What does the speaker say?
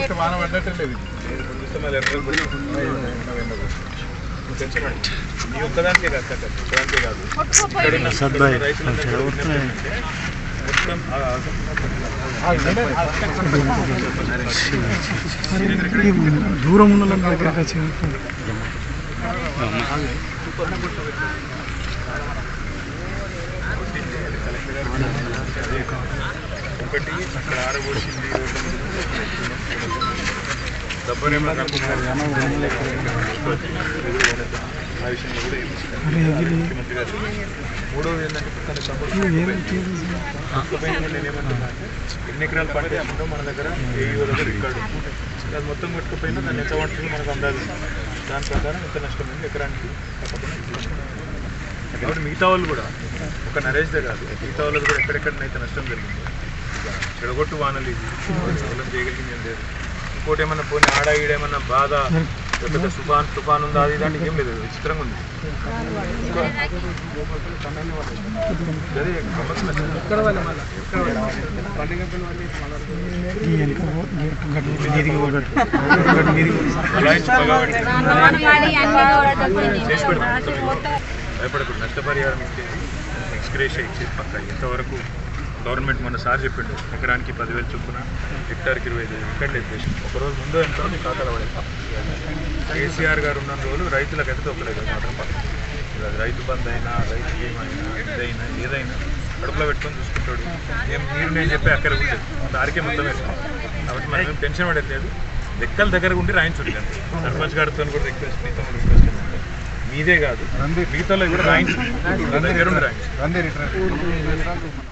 చూస్తే వాన పడ్డట్టే లేదు టెన్షన్ పడకు. నీ ఒక్కదానికే కాదు సార్ ఒక్కదానికే కాదు ఇక్కడున్న రైతులందరూ కూడా విజ్ఞప్తి ఏంటంటే మొత్తం ఆ- దూరం ఉన్న వాళ్ళ దగ్గరకు వచ్చి ఒకటి అక్కడ ఆరబోసింది డబ్బునేమో కాకుండా ఆ విషయంలో కూడా ఏమి ముఖ్యమంత్రి గారు మూడోది ఏంటంటే తన సపోర్ట్ నేను ఏమంటున్నా అంటే ఎన్ని ఎకరాలు పంట వేసుకుంటాం మన దగ్గర ఏఈఓ దగ్గర రికార్డు అది మొత్తం కొట్టుకుపోయినా దాన్ని ఎంత పడుతుంది మనకు అందాజు ఉంది. దాని ప్రకారం ఎంత నష్టం ఉంది ఎకరానికి తప్పకుండా తీసుకుంటాం. కాబట్టి మిగతా వాళ్ళు కూడా ఒక నరేష్దే కాదు మిగతా వాళ్ళకి కూడా ఎక్కడెక్కడనైతే నష్టం జరిగిందో చెడగొట్టు వానలు ఇది వాళ్ళని చేయగలిగింది ఏం లేదు ఇంకోటి ఏమన్నా పోయిన ఆడ ఈడేమన్నా బాగా పెద్ద తుఫాన్ తుఫాన్ ఉందా అది దానికి ఏం లేదు విచిత్రంగా ఉంది అదే గమ్మత్తు నచ్చింది. అలాయించి పగ పెట్టి చేసి పెడతాం భయపడకూడదు నష్టపరిహారం ఇచ్చేది ఎక్స్గ్రేషియా ఇచ్చేది పక్క ఇంతవరకు గవర్నమెంట్ మన సార్ చెప్పిండు ఎకరానికి పదివేలు చొప్పున హెక్టార్కి ఇరవై ఐదు ఎక్కడ చెప్పేసి ఒకరోజు ముందు ఎంత మీ ఖాతాలో పడేస్తాం కేసీఆర్ గారు ఉన్న రోజులు రైతులకు అయితే తొక్కలేదు అది మాత్రం పక్క ఇది అది రైతు బంద్ అయినా రైతు ఏమైనా ఇదైనా ఏదైనా కడుపులో పెట్టుకొని చూసుకుంటాడు ఏం మీరు నేను చెప్పే అక్కడ ఉండేది దారికే మొత్తం వేస్తాం కాబట్టి మనం టెన్షన్ పడేది లేదు లెక్కల దగ్గర ఉండి రాయించుడు అంతే సర్పంచ్ గారితో కూడా రిక్వెస్ట్ మీతో కూడా రిక్వెస్ట్ ఏంటంటే మీదే కాదు మిగతాలో కూడా రాయించు దగ్గర ఉండి రాయించు రండి రిటర్న్